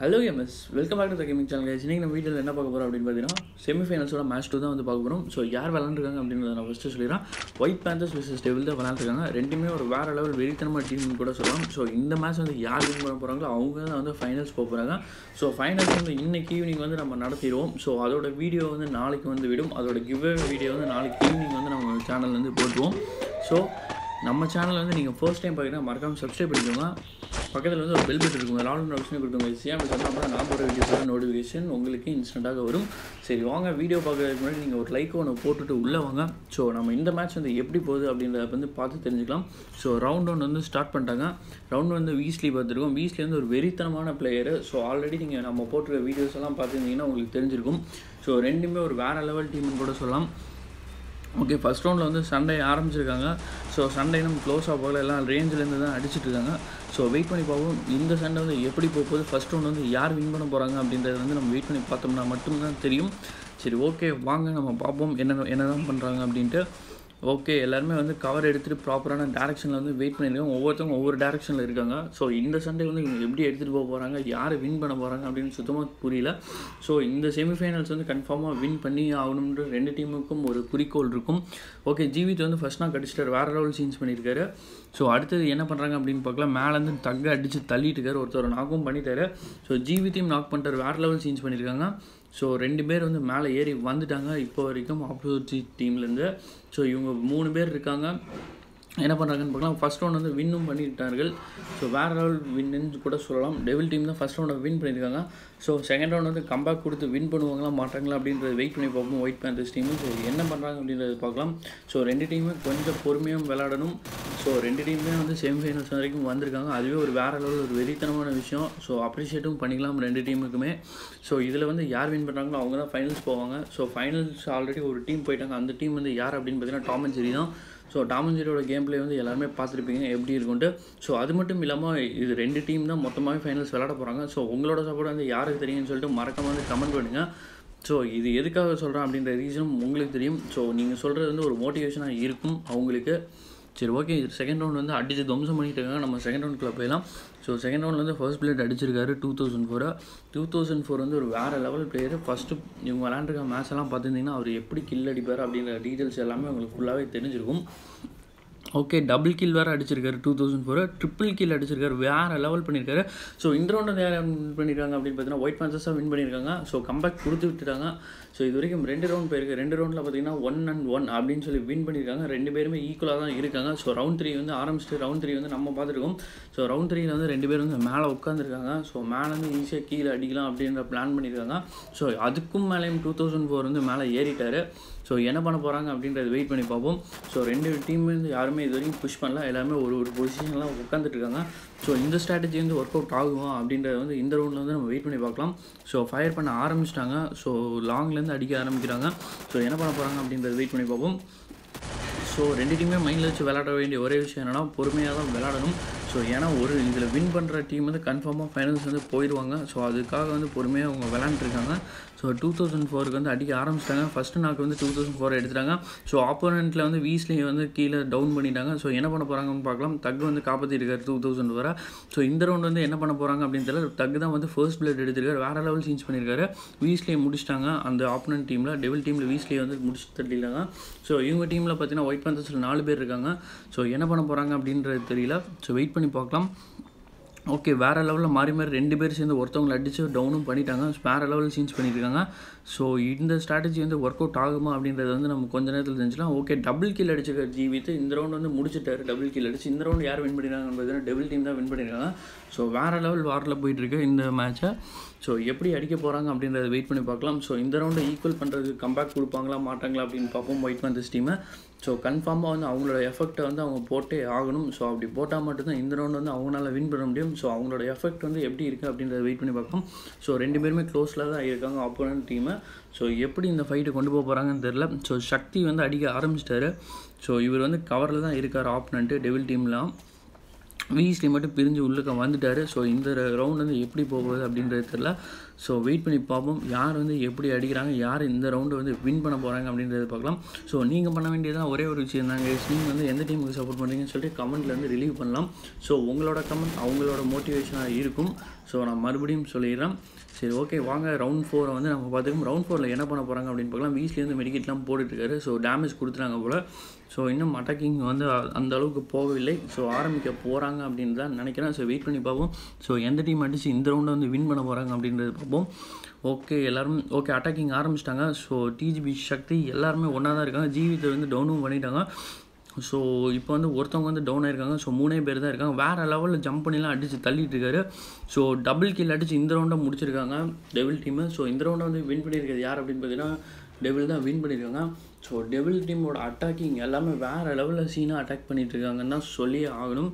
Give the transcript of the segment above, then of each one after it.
hello MS welcome back to the gaming channel guys இன்னைக்கு நம்ம வீட்டில் என்ன பார்க்க போகிறோம் அப்படின்னு பார்த்தீங்கன்னா செமிஃபைனல்ஸோட மேட்ச் டூ தான் வந்து பார்க்க போகிறோம் ஸோ யார் விளாண்டுருக்காங்க அப்படின்றத நான் ஃபஸ்ட்டு சொல்லிடுறேன் ஒயிட் பேந்தர்ஸ் விசஸ் டெவில் தான் விளாண்டுருக்காங்க ரெண்டுமே ஒரு வேறு லெவல் வெறித்தனமாக டீம்னு கூட சொல்லலாம் ஸோ இந்த மேட்ச் வந்து யார் வின் பண்ண போகிறாங்களோ அவங்க தான் வந்து ஃபைனல்ஸ் போக போகிறாங்க ஸோ ஃபைனல்ஸ் வந்து இன்னைக்கு ஈவினிங் வந்து நம்ம நடத்திடுவோம் ஸோ அதோட வீடியோ வந்து நாளைக்கு வந்து விடும் அதோட கிவ் வீடியோ வந்து நாளைக்கு ஈவினிங் வந்து நம்ம சேனல் வந்து போட்டுருவோம் ஸோ நம்ம சேனல் வந்து நீங்கள் ஃபர்ஸ்ட் டைம் பார்த்தீங்கன்னா மறக்காமல் சப்ஸ்கிரைப் பண்ணிக்கோங்க பக்கத்தில் வந்து ஒரு பெல் பட்டன் இருக்கும் லால் ஆப்ஷன் கொடுத்துங்க ஈஸியாக அப்படி சொன்னால் அப்புறம் நான் போகிற வீடியோஸோட நோட்டிஃபிகேஷன் உங்களுக்கு இன்ஸ்டண்ட்டாக வரும் சரி வாங்க வீடியோ பார்க்கறதுக்கு முன்னாடி நீங்கள் ஒரு லைக் ஒன்று போட்டுட்டு உள்ளே வாங்க ஸோ நம்ம இந்த மேட்ச் வந்து எப்படி போகுது அப்படின்றத வந்து பார்த்து தெரிஞ்சுக்கலாம் ஸோ ரவுண்ட் ஒன் வந்து ஸ்டார்ட் பண்ணிட்டாங்க ரவுண்ட் வந்து வீஸ்லி பார்த்துருக்கோம் வீஸ்லி வந்து ஒரு வெறித்தனமான பிளேயரு ஸோ ஆல்ரெடி நீங்கள் நம்ம போட்டிருக்க வீடியோஸ் எல்லாம் பார்த்துருந்தீங்கன்னா உங்களுக்கு தெரிஞ்சிருக்கும் ஸோ ரெண்டுமே ஒரு வேறு லெவல் டீம்னு கூட சொல்லலாம் ஓகே ஃபஸ்ட் ரவுண்டில் வந்து சண்டே ஆரம்பிச்சிருக்காங்க ஸோ சண்டே நம்ம க்ளோஸாக போகல எல்லாம் ரேஞ்சிலேருந்து தான் அடிச்சிட்டு இருக்காங்க ஸோ வெயிட் பண்ணி பார்ப்போம் இந்த சண்டை வந்து எப்படி போக போகுது ஃபஸ்ட் ரவுண்ட் வந்து யார் வின் பண்ண போகிறாங்க அப்படின்றத வந்து நம்ம வெயிட் பண்ணி பார்த்தோம்னா மட்டும்தான் தெரியும் சரி ஓகே வாங்க நம்ம பார்ப்போம் என்ன என்ன தான் பண்ணுறாங்க அப்படின்ட்டு ஓகே எல்லாருமே வந்து கவர் எடுத்துகிட்டு ப்ராப்பரான டேரெக்ஷனில் வந்து வெயிட் பண்ணியிருக்காங்க ஒவ்வொருத்தவங்க ஒவ்வொரு டேரெக்ஷனில் இருக்காங்க ஸோ இந்த சண்டே வந்து இவங்க எப்படி எடுத்துகிட்டு போக போகிறாங்க யார் வின் பண்ண போகிறாங்க அப்படின்னு சுத்தமாக புரியல ஸோ இந்த செமிஃபைனல்ஸ் வந்து கன்ஃபார்மாக வின் பண்ணி ஆகணுன்ற ரெண்டு டீமுக்கும் ஒரு குறிக்கோள் இருக்கும் ஓகே ஜீவித் வந்து ஃபஸ்ட் நாக் அடிச்சிட்டார் வேறு லெவல் சீன்ஸ் பண்ணியிருக்காரு ஸோ அடுத்தது என்ன பண்ணுறாங்க அப்படின்னு பார்க்கலாம் மேலேருந்து தக்க அடித்து தள்ளிட்டு இருக்காரு ஒருத்தர் நாக்கும் பண்ணிட்டாரு ஸோ ஜீவித்தையும் நாக் பண்ணிட்டார் வேறு லெவல் சீன்ஸ் பண்ணியிருக்காங்க ஸோ ரெண்டு பேர் வந்து மேலே ஏறி வந்துட்டாங்க இப்போ வரைக்கும் ஆப்போசிட் டீம்லேருந்து ஸோ இவங்க மூணு பேர் இருக்காங்க என்ன பண்ணுறாங்கன்னு பார்க்கலாம் ஃபஸ்ட் ரவுண்ட் வந்து வின்னும் பண்ணிட்டார்கள் ஸோ வேறு லெவல் வின்னு கூட சொல்லலாம் டெவில் டீம் தான் ஃபஸ்ட் ரவுண்டை வின் பண்ணியிருக்காங்க ஸோ செகண்ட் ரவுண்ட் வந்து கம்பேக் கொடுத்து வின் பண்ணுவாங்களா மாட்டாங்களா அப்படின்றத வெயிட் பண்ணி பார்ப்போம் ஒயிட் பேந்தர்ஸ் டீமு ஸோ என்ன பண்ணுறாங்க அப்படின்றத பார்க்கலாம் ஸோ ரெண்டு டீமும் கொஞ்சம் பொறுமையாக விளையாடணும் ஸோ ரெண்டு டீமுமே வந்து செமிஃபைனல்ஸ் வரைக்கும் வந்திருக்காங்க அதுவே ஒரு வேறு லெவல் ஒரு வெறித்தனமான விஷயம் ஸோ அப்ரிஷியேட்டும் பண்ணிக்கலாம் ரெண்டு டீமுக்குமே ஸோ இதில் வந்து யார் வின் பண்ணுறாங்களோ அவங்க தான் ஃபைனல்ஸ் போவாங்க ஸோ ஃபைனல்ஸ் ஆல்ரெடி ஒரு டீம் போயிட்டாங்க அந்த டீம் வந்து யார் அப்படின்னு பார்த்தீங்கன்னா டாம் அண்ட் ஜெரி தான் ஸோ டாம் அண்ட் ஜெரியோட கேம் பிளே வந்து எல்லாருமே பார்த்துருப்பீங்க எப்படி இருக்குன்ட்டு ஸோ அது மட்டும் இல்லாமல் இது ரெண்டு டீம் தான் மொத்தமாகவே ஃபைனல்ஸ் விளாட போகிறாங்க ஸோ உங்களோட சப்போர்ட் வந்து யாருக்கு தெரியும்னு சொல்லிட்டு மறக்காம வந்து கமெண்ட் பண்ணுங்கள் ஸோ இது எதுக்காக சொல்கிறேன் அப்படின்ற ரீசனும் உங்களுக்கு தெரியும் ஸோ நீங்கள் சொல்கிறது வந்து ஒரு மோட்டிவேஷனாக இருக்கும் அவங்களுக்கு சரி ஓகே செகண்ட் ரவுண்ட் வந்து அடித்து துவம்சம் பண்ணிட்டு இருக்காங்க நம்ம செகண்ட் ரவுண்ட்குள்ளே போயிடலாம் ஸோ செகண்ட் ரவுண்டில் வந்து ஃபர்ஸ்ட் பிளேட் அடிச்சிருக்காரு டூ தௌசண்ட் ஃபோரை டூ தௌசண்ட் ஃபோர் வந்து ஒரு வேறு லெவல் பிளேயர் ஃபஸ்ட்டு இவங்க விளாண்டுருக்க மேட்ச் எல்லாம் பார்த்துருந்தீங்கன்னா அவர் எப்படி கில் அடிப்பார் அப்படின்ற டீட்டெயில்ஸ் எல்லாமே உங்களுக்கு ஃபுல்லாகவே தெரிஞ்சிருக்கும் ஓகே டபுள் கில் வேறு அடிச்சிருக்காரு two thousand four triple kill அடிச்சிருக்காரு வேறு லெவல் பண்ணியிருக்காரு ஸோ இந்த ரவுண்ட் யார் வின் பண்ணியிருக்காங்க அப்படின்னு பார்த்தீங்கன்னா ஒயிட் பேன்சர்ஸாக வின் பண்ணியிருக்காங்க ஸோ கம்பேக் கொடுத்து விட்டுட்டாங்க ஸோ இது வரைக்கும் ரெண்டு ரவுண்ட் போயிருக்கு ரெண்டு ரவுண்டில் பார்த்தீங்கன்னா ஒன் அண்ட் ஒன் அப்படின்னு சொல்லி வின் பண்ணியிருக்காங்க ரெண்டு பேருமே ஈக்குவலாக தான் இருக்காங்க ஸோ ரவுண்ட் த்ரீ வந்து ஆரம்பிச்சிட்டு ரவுண்ட் த்ரீ வந்து நம்ம பார்த்துருக்கோம் ஸோ ரவுண்ட் த்ரீயில் வந்து ரெண்டு பேர் வந்து மேலே உட்காந்துருக்காங்க ஸோ மேலே வந்து ஈஸியாக கீழே அடிக்கலாம் அப்படின்ற பிளான் பண்ணியிருக்காங்க ஸோ அதுக்கும் மேலேயும் டூ தௌசண்ட் ஃபோர் வந்து மேலே ஏறிட்டார் ஸோ என்ன பண்ண போகிறாங்க அப்படின்றத வெயிட் பண்ணி பார்ப்போம் ஸோ ரெண்டு டீம் வந்து யாருமே இது வரைக்கும் புஷ் பண்ணல எல்லாமே ஒரு ஒரு பொசிஷன்லாம் உட்காந்துட்டு இருக்காங்க ஸோ இந்த ஸ்ட்ராட்டஜி வந்து ஒர்க் அவுட் ஆகுமா அப்படின்றத வந்து இந்த ரவுண்டில் வந்து நம்ம வெயிட் பண்ணி பார்க்கலாம் ஸோ ஃபயர் பண்ண ஆரம்பிச்சிட்டாங்க ஸோ லாங்லேருந்து அடிக்க ஆரம்பிக்கிறாங்க ஸோ என்ன பண்ண போகிறாங்க அப்படின்றத வெயிட் பண்ணி பார்ப்போம் ஸோ ரெண்டு டீமே மைண்டில் வச்சு விளையாட வேண்டிய ஒரே விஷயம் என்னென்னா பொறுமையாக தான் விளையாடணும் ஸோ ஏன்னா ஒரு இதில் வின் பண்ணுற டீம் வந்து கன்ஃபார்மாக ஃபைனல்ஸ் வந்து போயிடுவாங்க ஸோ அதுக்காக வந்து பொறுமையாக அவங்க விளாண்டுருக்காங்க ஸோ டூ தௌசண்ட் ஃபோருக்கு வந்து அடிக்க ஆரம்பிச்சிட்டாங்க ஃபஸ்ட்டு நாக்கு வந்து டூ தௌசண்ட் ஃபோர் எடுத்துட்டாங்க ஸோ ஆப்போனண்ட்டில் வந்து வீஸ்லி வந்து கீழே டவுன் பண்ணிட்டாங்க ஸோ என்ன பண்ண போகிறாங்கன்னு பார்க்கலாம் தக் வந்து காப்பாற்றிருக்காரு டூ தௌசண்ட் வர ஸோ இந்த ரவுண்ட் வந்து என்ன பண்ண போகிறாங்க அப்படின்னு தெரியல தக் தான் வந்து ஃபர்ஸ்ட் பிளேட் எடுத்திருக்காரு வேறு லெவல் சேஞ்ச் பண்ணியிருக்காரு வீஸ்லியை முடிச்சிட்டாங்க அந்த ஆப்போனன்ட் டீமில் டெவில் டீமில் வீஸ்லியை வந்து முடிச்சு தட்டிட்டாங்க ஸோ இவங்க டீமில் பார்த்தீங்கன்னா ஒயிட் பந்தர்ஸில் நாலு பேர் இருக்காங்க ஸோ என்ன பண்ண போகிறாங்க அப்படின்றது தெரியல ஸோ வெயிட் பண்ணி பார்க்கலாம் ஓகே வேறு லெவலில் மாறி மாறி ரெண்டு பேர் சேர்ந்து ஒருத்தவங்களை அடித்து டவுனும் பண்ணிட்டாங்க வேறு லெவலில் சேஞ்ச் பண்ணியிருக்காங்க ஸோ இந்த ஸ்ட்ராட்டஜி வந்து ஒர்க் அவுட் ஆகுமா அப்படின்றத வந்து நம்ம கொஞ்ச நேரத்தில் தெரிஞ்சுக்கலாம் ஓகே டபுள் கில் அடிச்சிருக்க ஜீவித்து இந்த ரவுண்ட் வந்து முடிச்சிட்டாரு டபுள் கில் அடிச்சு இந்த ரவுண்ட் யார் வின் பண்ணிருக்காங்கன்னு பார்த்தீங்கன்னா டபுள் டீம் தான் வின் பண்ணியிருக்காங்க ஸோ வேறு லெவல் வாரில் போயிட்டுருக்கு இந்த மேட்ச்சை ஸோ எப்படி அடிக்க போகிறாங்க அப்படின்றத வெயிட் பண்ணி பார்க்கலாம் ஸோ இந்த ரவுண்டை ஈக்குவல் பண்ணுறதுக்கு கம்பேக் கொடுப்பாங்களா மாட்டாங்களா அப்படின்னு பார்ப்போம் ஒயிட் பந்தஸ் டீமை ஸோ கன்ஃபார்மாக வந்து அவங்களோட எஃபெக்டை வந்து அவங்க போட்டே ஆகணும் ஸோ அப்படி போட்டால் மட்டும்தான் இந்த ரவுண்ட் வந்து அவங்களால வின் பண்ண முடியும் ஸோ அவங்களோட எஃபெக்ட் வந்து எப்படி இருக்குது அப்படின்றத வெயிட் பண்ணி பார்ப்போம் ஸோ ரெண்டு பேருமே க்ளோஸில் தான் இருக்காங்க ஆப்போனன்ட் டீமை ஸோ எப்படி இந்த ஃபைட்டை கொண்டு போக போகிறாங்கன்னு தெரில ஸோ சக்தி வந்து அடிக்க ஆரம்பிச்சிட்டாரு ஸோ இவர் வந்து கவரில் தான் இருக்கார் ஆப்பனண்ட்டு டெவில் டீம்லாம் வீஸ்லி மட்டும் பிரிஞ்சு உள்ளுக்க வந்துட்டார் ஸோ இந்த ரவுண்ட் வந்து எப்படி போகுது அப்படின்றது தெரில ஸோ வெயிட் பண்ணி பார்ப்போம் யார் வந்து எப்படி அடிக்கிறாங்க யார் இந்த ரவுண்டு வந்து வின் பண்ண போகிறாங்க அப்படின்றத பார்க்கலாம் ஸோ நீங்கள் பண்ண வேண்டியதான் ஒரே ஒரு விஷயம் தாங்க நீங்கள் வந்து எந்த டீமுக்கு சப்போர்ட் பண்ணுறீங்கன்னு சொல்லிட்டு கமெண்ட்டில் வந்து ரிலீவ் பண்ணலாம் ஸோ உங்களோட கமெண்ட் அவங்களோட மோட்டிவேஷனாக இருக்கும் ஸோ நான் மறுபடியும் சொல்லிடுறேன் சரி ஓகே வாங்க ரவுண்ட் ஃபோரை வந்து நம்ம பார்த்துக்கோம் ரவுண்ட் ஃபோரில் என்ன பண்ண போகிறாங்க அப்படின்னு பார்க்கலாம் வீஸ்லேருந்து மெடிக்கெட்லாம் போட்டுட்ருக்காரு ஸோ டேமேஜ் கொடுத்துட்டாங்க போல் ஸோ இன்னும் அட்டாக்கிங் வந்து அந்த அளவுக்கு போகவில்லை ஸோ ஆரம்பிக்க போகிறாங்க அப்படின்னு தான் நினைக்கிறேன் ஸோ வெயிட் பண்ணி பார்ப்போம் ஸோ எந்த டீம் அடிச்சு இந்த ரவுண்டை வந்து வின் பண்ண போகிறாங்க அப்படின்றது பார்ப்போம் ஓகே எல்லாரும் ஓகே அட்டாக்கிங் ஆரம்பிச்சிட்டாங்க ஸோ டிஜிபி சக்தி எல்லாருமே ஒன்றா தான் இருக்காங்க ஜீவித்தை வந்து டவுனும் பண்ணிட்டாங்க ஸோ இப்போ வந்து ஒருத்தவங்க வந்து டவுன் ஆயிருக்காங்க ஸோ மூணே பேர் தான் இருக்காங்க வேறு லெவலில் ஜம்ப் பண்ணிலாம் அடித்து தள்ளிட்டு இருக்காரு ஸோ டபுள் கில் அடித்து இந்த ரவுண்டை முடிச்சிருக்காங்க டெவில் டீமு ஸோ இந்த ரவுண்டை வந்து வின் பண்ணியிருக்கிறது யார் அப்படின்னு பார்த்தீங்கன்னா டெவில் தான் வின் பண்ணியிருக்காங்க ஸோ டெவில் டீமோட அட்டாக்கிங் எல்லாமே வேறு லெவலில் சீனாக அட்டாக் பண்ணிட்டு இருக்காங்கன்னு தான் சொல்லியே ஆகணும்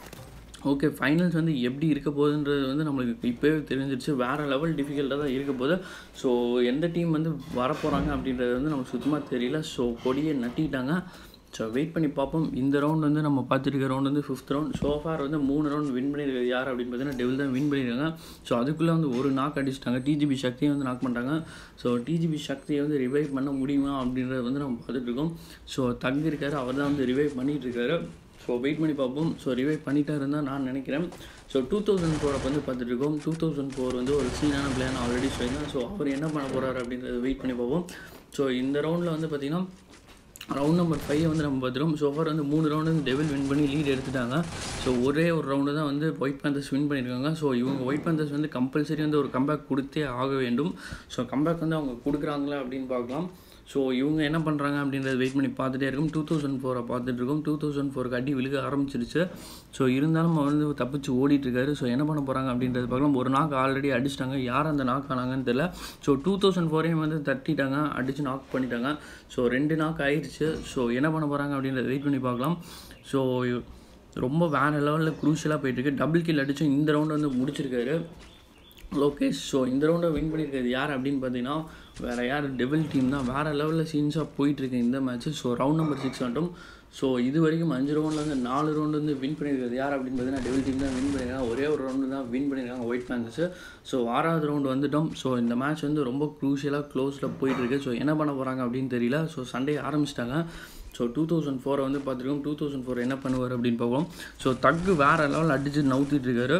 ஓகே ஃபைனல்ஸ் வந்து எப்படி இருக்க போகுதுன்றது வந்து நம்மளுக்கு இப்போவே தெரிஞ்சிருச்சு வேறு லெவல் டிஃபிகல்ட்டாக தான் இருக்க போகுது ஸோ எந்த டீம் வந்து வரப்போகிறாங்க அப்படின்றது வந்து நமக்கு சுத்தமாக தெரியல ஸோ கொடியை நட்டிட்டாங்க ஸோ வெயிட் பண்ணி பார்ப்போம் இந்த ரவுண்ட் வந்து நம்ம பார்த்துருக்க ரவுண்ட் வந்து ஃபிஃப்த் ரவுண்ட் சோஃபார் வந்து மூணு ரவுண்ட் வின் பண்ணியிருக்காரு யார் அப்படின்னு பார்த்தீங்கன்னா டெவில் தான் வின் பண்ணியிருக்காங்க ஸோ அதுக்குள்ளே வந்து ஒரு நாக் அடிச்சிட்டாங்க டிஜிபி சக்தியை வந்து நாக் பண்ணிட்டாங்க ஸோ டிஜிபி சக்தியை வந்து ரிவைவ் பண்ண முடியுமா அப்படின்றத வந்து நம்ம பார்த்துட்ருக்கோம் ஸோ தங்கி இருக்காரு அவர் தான் வந்து ரிவைவ் பண்ணிகிட்டு இருக்காரு ஸோ வெயிட் பண்ணி பார்ப்போம் ஸோ ரிவைவ் பண்ணிட்டாருன்னு தான் நான் நினைக்கிறேன் ஸோ டூ தௌசண்ட் ஃபோரை வந்து பார்த்துட்டு இருக்கோம் டூ தௌசண்ட் ஃபோர் வந்து ஒரு சீனான பிளேயர் நான் ஆல்ரெடி சொல்லியிருந்தேன் ஸோ அவர் என்ன பண்ண போகிறாரு அப்படின்றத வெயிட் பண்ணி பார்ப்போம் ஸோ இந்த ரவுண்டில் வந்து பார்த்திங்கன்னா ரவுண்ட் நம்பர் ஃபைவ் வந்து நம்ம பார்த்துருவோம் சோஃபார் வந்து மூணு ரவுண்டு வந்து டெவில் வின் பண்ணி லீட் எடுத்துட்டாங்க ஸோ ஒரே ஒரு ரவுண்டு தான் வந்து ஒயிட் பேந்தர்ஸ் வின் பண்ணியிருக்காங்க ஸோ இவங்க ஒயிட் பேந்தர்ஸ் வந்து கம்பல்சரி வந்து ஒரு கம்பேக் கொடுத்தே ஆக வேண்டும் ஸோ கம்பேக் வந்து அவங்க கொடுக்குறாங்களா அப்படின்னு பார்க்கலாம் ஸோ இவங்க என்ன பண்ணுறாங்க அப்படின்றத வெயிட் பண்ணி பார்த்துட்டே இருக்கும் டூ தௌசண்ட் ஃபோரை பார்த்துட்டு இருக்கோம் டூ தௌசண்ட் ஃபோருக்கு அடி விழுக ஆரம்பிச்சிருச்சு ஸோ இருந்தாலும் அவர் வந்து தப்பிச்சு ஓடிட்டுருக்காரு ஸோ என்ன பண்ண போகிறாங்க அப்படின்றது பார்க்கலாம் ஒரு நாக்கு ஆல்ரெடி அடிச்சிட்டாங்க யார் அந்த நாக் ஆனாங்கன்னு தெரியல ஸோ டூ தௌசண்ட் ஃபோரையும் வந்து தட்டிட்டாங்க அடித்து நாக் பண்ணிட்டாங்க ஸோ ரெண்டு நாக் ஆயிடுச்சு ஸோ என்ன பண்ண போகிறாங்க அப்படின்றத வெயிட் பண்ணி பார்க்கலாம் ஸோ ரொம்ப வேறு லெவலில் குரூஷியலாக போயிட்டுருக்கு டபுள் கில் அடித்து இந்த ரவுண்டு வந்து முடிச்சிருக்காரு லோகேஷ் ஸோ இந்த ரவுண்டை வின் பண்ணியிருக்கிறது யார் அப்படின்னு பார்த்தீங்கன்னா வேறு யார் டெவில் டீம் தான் வேறு லெவலில் சீன்ஸாக போயிட்டுருக்கு இந்த match so round number six வந்துட்டும் ஸோ இது வரைக்கும் அஞ்சு ரவுண்டில் வந்து நாலு ரவுண்டு வந்து வின் பண்ணியிருக்கிறது யார் அப்படின்னு பார்த்தீங்கன்னா டெவில் டீம் தான் வின் பண்ணியிருக்காங்க ஒரே ஒரு ரவுண்டு தான் வின் பண்ணியிருக்காங்க ஒயிட் பேந்தர்ஸு ஸோ ஆறாவது ரவுண்டு வந்துட்டோம் ஸோ இந்த மேட்ச் வந்து ரொம்ப க்ரூஷியலாக க்ளோஸில் போயிட்டுருக்கு ஸோ என்ன பண்ண போகிறாங்க அப்படின்னு தெரியல ஸோ சண்டே ஆரம்பிச்சிட்டாங்க ஸோ டூ தௌசண்ட் ஃபோரை வந்து பார்த்துருக்கோம் டூ தௌசண்ட் ஃபோர் என்ன பண்ணுவார் அப்படின்னு பார்ப்போம் ஸோ தக்கு வேறு லெவல் அடித்து நவுத்திட்டு இருக்காரு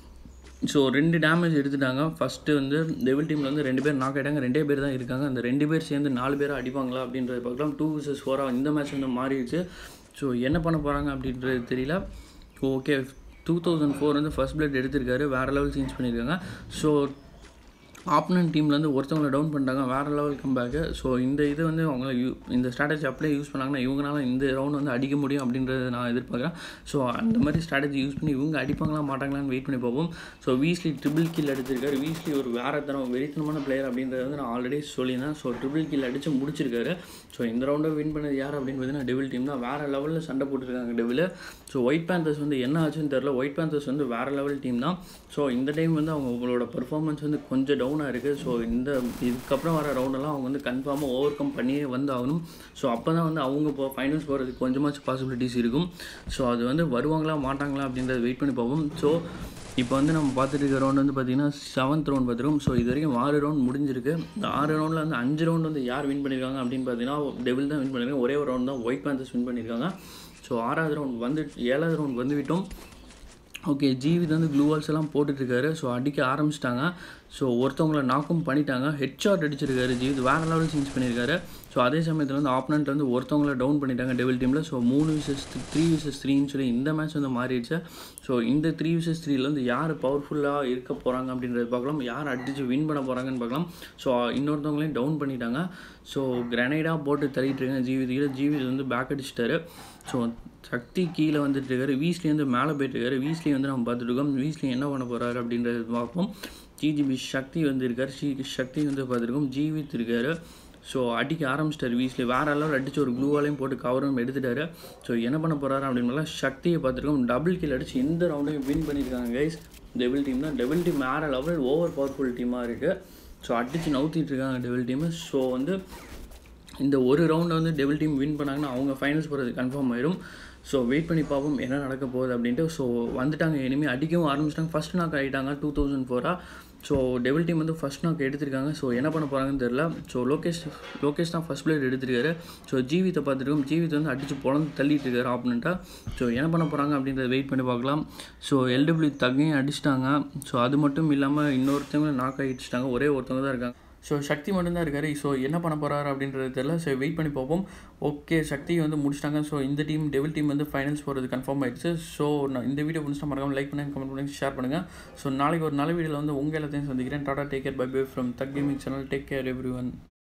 ஸோ ரெண்டு டேமேஜ் எடுத்துட்டாங்க ஃபஸ்ட்டு வந்து டெவில் டீமில் வந்து ரெண்டு பேர் நாக் ஆகிட்டாங்க ரெண்டே பேர் தான் இருக்காங்க அந்த ரெண்டு பேர் சேர்ந்து நாலு பேர் அடிப்பாங்களா அப்படின்றத பார்க்கலாம் டூ விசஸ் ஃபோராக இந்த மேட்ச் வந்து மாறிடுச்சு ஸோ என்ன பண்ண போகிறாங்க அப்படின்றது தெரியல ஓகே டூ தௌசண்ட் ஃபோர் வந்து ஃபஸ்ட் பிளட் எடுத்திருக்காரு வேறு லெவல் சேஞ்ச் பண்ணியிருக்காங்க ஸோ ஆப்பனன் டீம்லேருந்து ஒருத்தவங்களை டவுன் பண்ணிட்டாங்க வேறு லெவல் கம்பேக்கு ஸோ இந்த இது வந்து அவங்கள யூ இந்த ஸ்ட்ராட்டஜி அப்படியே யூஸ் பண்ணாங்கன்னா இவங்களால இந்த ரவுண்ட் வந்து அடிக்க முடியும் அப்படின்றத நான் எதிர்பார்க்குறேன் ஸோ அந்த மாதிரி ஸ்ட்ராட்டஜி யூஸ் பண்ணி இவங்க அடிப்பாங்களா மாட்டாங்களான்னு வெயிட் பண்ணி பார்ப்போம் ஸோ வீஸ்லி ட்ரிபிள் கில் அடிச்சிருக்காரு வீஸ்லி ஒரு வேறு தரம் வெறித்தனமான பிளேயர் அப்படின்றத வந்து நான் ஆல்ரெடி சொல்லியிருந்தேன் ஸோ ட்ரிபிள் கில் அடித்து முடிச்சிருக்காரு ஸோ இந்த ரவுண்டை வின் பண்ணது யார் அப்படின்னு பார்த்தீங்கன்னா டெவில் டீம் தான் வேறு லெவலில் சண்டை போட்டுருக்காங்க டெவில் ஸோ ஒயிட் பேந்தர்ஸ் வந்து என்ன ஆச்சுன்னு தெரில ஒயிட் பேந்தர்ஸ் வந்து வேறு லெவல் டீம் தான் ஸோ இந்த டைம் வந்து அவங்க அவங்களோட பர்ஃபார்மன்ஸ் வந்து கொஞ்சம் டவுனாக இருக்குது ஸோ இந்த இதுக்கப்புறம் வர ரவுண்டெல்லாம் அவங்க வந்து கன்ஃபார்மாக ஓவர் கம் பண்ணியே வந்து ஆகணும் ஸோ அப்போ தான் வந்து அவங்க இப்போ ஃபைனல்ஸ் போகிறதுக்கு கொஞ்சமாச்சும் பாசிபிலிட்டிஸ் இருக்கும் ஸோ அது வந்து வருவாங்களா மாட்டாங்களா அப்படின்றத வெயிட் பண்ணி பார்ப்போம் ஸோ இப்போ வந்து நம்ம பார்த்துட்டு இருக்க ரவுண்ட் வந்து பார்த்தீங்கன்னா செவன்த் ரவுண்ட் பார்த்துருக்கோம் ஸோ இது வரைக்கும் ஆறு ரவுண்ட் முடிஞ்சிருக்கு இந்த ஆறு ரவுண்டில் வந்து அஞ்சு ரவுண்ட் வந்து யார் வின் பண்ணியிருக்காங்க அப்படின்னு பார்த்தீங்கன்னா டெவில் தான் வின் பண்ணியிருக்காங்க ஒரே ஒரு ரவுண்ட் தான் ஒயிட் பேந்தர்ஸ் வின் பண்ணியிருக்காங்க ஸோ ஆறாவது ரவுண்ட் வந்து ஏழாவது ரவுண்ட் வந்து விட்டோம் ஓகே ஜீவித் வந்து க்ளூ வால்ஸ் எல்லாம் போட்டுட்ருக்காரு ஸோ அடிக்க ஆரம்பிச்சிட்டாங்க ஸோ ஒருத்தவங்கள நாக்கும் பண்ணிட்டாங்க ஹெட் ஷாட் அடிச்சிருக்காரு ஜீவித் வேறு லெவல் சேஞ்ச் பண்ணியிருக்காரு ஸோ அதே சமயத்தில் வந்து ஆப்பனண்ட் வந்து ஒருத்தவங்கள டவுன் பண்ணிட்டாங்க டெவில் டீமில் ஸோ மூணு விசஸ் த்ரீ விசஸ் த்ரீன்னு சொல்லி இந்த மேட்ச் வந்து மாறிடுச்சு ஸோ இந்த த்ரீ விசஸ் த்ரீல வந்து யார் பவர்ஃபுல்லாக இருக்க போகிறாங்க அப்படின்றத பார்க்கலாம் யார் அடித்து வின் பண்ண போகிறாங்கன்னு பார்க்கலாம் ஸோ இன்னொருத்தவங்களையும் டவுன் பண்ணிட்டாங்க ஸோ கிரனைடாக போட்டு தள்ளிட்டு இருக்காங்க ஜீவித் கீழே ஜீவித் வந்து பேக் அடிச்சிட்டாரு ஸோ சக்தி கீழே வந்துட்டு இருக்காரு வீஸ்லி வந்து மேலே போயிட்டு இருக்காரு வீஸ்லி வந்து நம்ம பார்த்துட்டு இருக்கோம் வீஸ்லி என்ன பண்ண போகிறாரு அப்படின்றது பார்ப்போம் ஜிஜிபி சக்தி வந்து இருக்கார் ஷி சக்தி வந்து பார்த்துருக்கோம் ஜீவித் இருக்காரு ஸோ அடிக்க ஆரம்பிச்சிட்டாரு வீஸ்லி வேறு அளவில் அடித்து ஒரு க்ளூவாலையும் போட்டு கவரும் எடுத்துட்டாரு ஸோ என்ன பண்ண போகிறாரு அப்படின்னா சக்தியை பார்த்துருக்கோம் டபுள் கில் அடித்து எந்த ரவுண்டையும் வின் பண்ணியிருக்காங்க கைஸ் டெவில் டீம் தான் டெவில் டீம் வேறு லெவல் ஓவர் பவர்ஃபுல் டீமாக இருக்குது ஸோ அடித்து நவுத்திட்டு இருக்காங்க டெவில் டீமு ஸோ வந்து இந்த ஒரு ரவுண்டை வந்து டெவில் டீம் வின் பண்ணாங்கன்னா அவங்க ஃபைனல்ஸ் போகிறது கன்ஃபார்ம் ஆயிடும் ஸோ வெயிட் பண்ணி பார்ப்போம் என்ன நடக்க போகுது அப்படின்ட்டு ஸோ வந்துட்டாங்க இனிமேல் அடிக்கவும் ஆரம்பிச்சிட்டாங்க ஃபஸ்ட் நாக் ஆகிட்டாங்க டூ தௌசண்ட் ஃபோராக ஸோ டெவில் டீம் வந்து ஃபஸ்ட் நாக் எடுத்திருக்காங்க ஸோ என்ன பண்ண போகிறாங்கன்னு தெரில ஸோ லோகேஷ் லோகேஷ் தான் ஃபஸ்ட் பிளேட் எடுத்திருக்காரு ஸோ ஜீவித்தை பார்த்துருக்கோம் ஜீவித் வந்து அடித்து பொழந்து தள்ளிட்டு இருக்காரு ஆப்பனண்ட்டாக ஸோ என்ன பண்ண போகிறாங்க அப்படின்றத வெயிட் பண்ணி பார்க்கலாம் ஸோ எல்டபிள்யூ தகையும் அடிச்சிட்டாங்க ஸோ அது மட்டும் இல்லாமல் இன்னொருத்தவங்க நாக் ஆகிடுச்சிட்டாங்க ஒரே ஒருத்தவங்க தான் இருக்காங்க ஸோ சக்தி மட்டும்தான் இருக்காரு ஸோ என்ன பண்ண போகிறாரு அப்படின்றது தெரியல ஸோ வெயிட் பண்ணி பார்ப்போம் ஓகே சக்தி வந்து முடிச்சிட்டாங்க ஸோ இந்த டீம் டெவில் டீம் வந்து ஃபைனல்ஸ் போகிறது கன்ஃபார்ம் ஆயிடுச்சு ஸோ நான் இந்த வீடியோ முடிச்சுட்டு மறக்காம லைக் பண்ணுங்க கமெண்ட் பண்ணுங்க ஷேர் பண்ணுங்கள் ஸோ நாளைக்கு ஒரு நல்ல வீடியோவில் வந்து உங்கள் எல்லாத்தையும் சந்திக்கிறேன் டாடா take care bye bye from thug gaming channel take care every one